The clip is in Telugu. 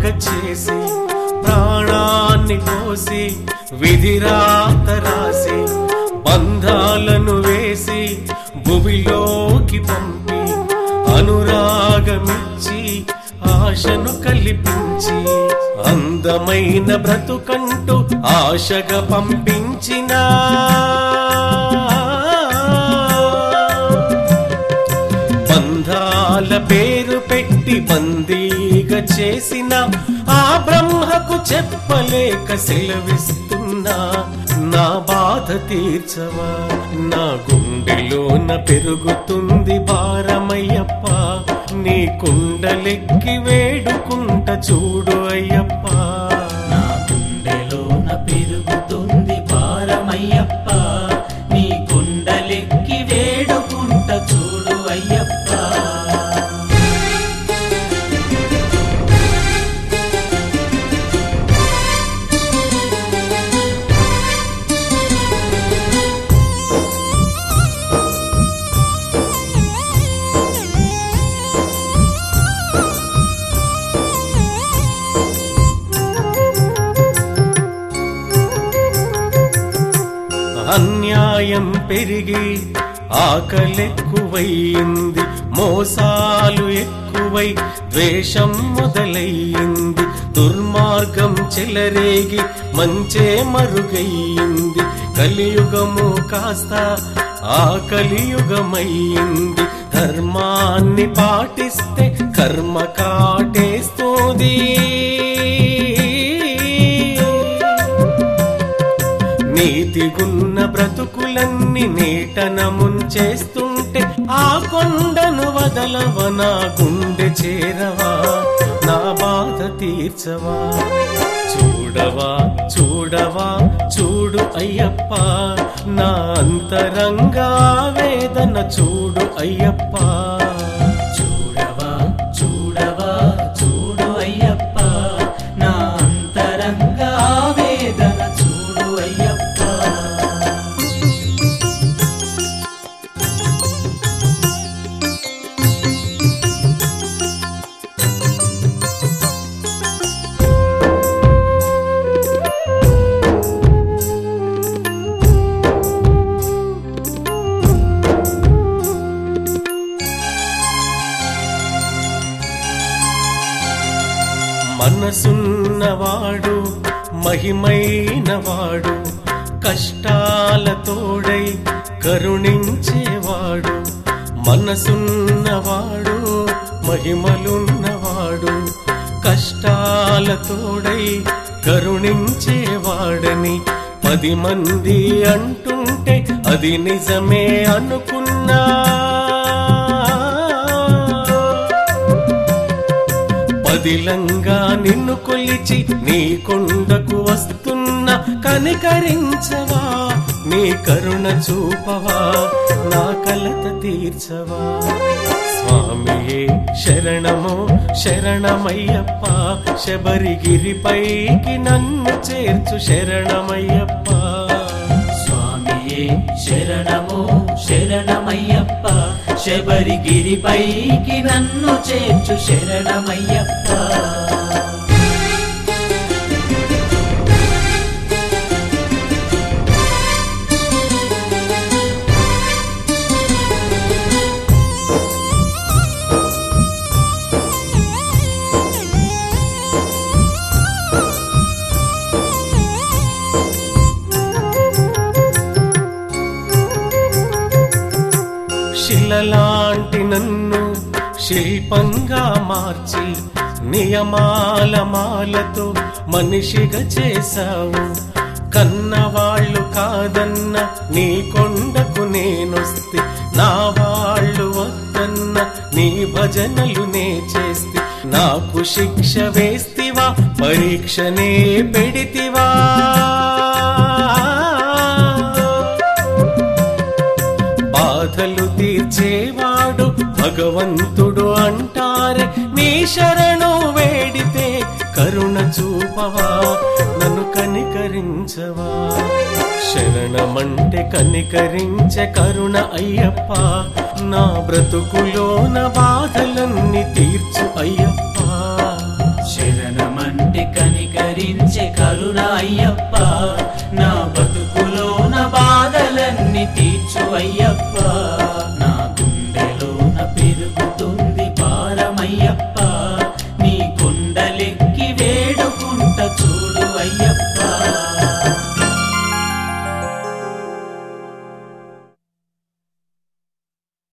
చేసి ప్రాణాన్ని పోసి విధిరాత రాసి బంధాలను వేసి భువిలోకి పంపి అనురాగమిచ్చి ఆశను కల్పించి అందమైన బ్రతుకంటూ ఆశగా పంపించిన బంధాల పేరు పెట్టి బందీగా చేసిన ఆ బ్రహ్మకు చెప్పలేక సెలవిస్తున్నా నా బాధ తీర్చవా నా గుండెలోన పెరుగుతుంది భారమయ్యప్ప నీ కుండలెక్కి వేడుకుంట చూడు అయ్యప్ప నా గుండెలోన పెరుగుతుంది భారమయ్యప్ప నీ కుండలెక్కి వేడుకుంట చూడు అయ్యప్ప అన్యాయం పెరిగి ఆకలెక్కువయింది మోసాలు ఎక్కువై ద్వేషం మొదలయ్యింది దుర్మార్గం చెలరేగి మంచే మరుగయ్యింది కలియుగము కాస్త ఆ కలియుగమయ్యింది ధర్మాన్ని పాటిస్తే కర్మ కాటేస్తుంది నీతిగున్న బ్రతుకులన్నీ నీటన ముంచేస్తుంటే ఆ కొండను వదలవ నా గుండె చేరవా నా బాధ తీర్చవా చూడవా చూడవా చూడు అయ్యప్ప నా అంతరంగా వేదన చూడు అయ్యప్ప చూడవా చూడవా చూడు అయ్యప్ప నా అంతరంగా వేదన చూడు అయ్యప్ప మనసున్నవాడు మహిమైనవాడు కష్టాల తోడై కరుణించేవాడు మనసున్నవాడు మహిమలున్నవాడు కష్టాల తోడై కరుణించేవాడని పది మంది అంటుంటే అది నిజమే అనుకున్నా పదిలంగా నిన్ను కొలిచి నీ కొండకు వస్తున్న కనికరించవా నీ కరుణ చూపవా నా కలత తీర్చవా స్వామియే శరణము శరణమయ్యప్ప శబరిగిరిపైకి నన్ను చేర్చు శరణమయ్యప్ప స్వామియే శరణము శరణమయ్యప్ప శబరిగిరిపైకి నన్ను చేర్చు శరణమయ్యప్ప శిలలాంటి నన్ను శిల్పంగా మార్చి నియమాల మాలతో మనిషిగా చేశావు కన్నవాళ్ళు కాదన్న నీ కొండకు నేనొస్తే నా వాళ్ళు వద్దన్న నీ భజనలు నే చేస్తే నాకు శిక్ష వేస్తివా పరీక్షనే పెడితివా బాధలు తీర్చేవాడు భగవంతుడు అంటారే నీ శరణు వేడితే కరుణ చూపవా నన్ను కనికరించవా శరణమంటే కనికరించే కరుణ అయ్యప్ప నా బ్రతుకులోన బాధలన్నీ తీర్చు అయ్యప్ప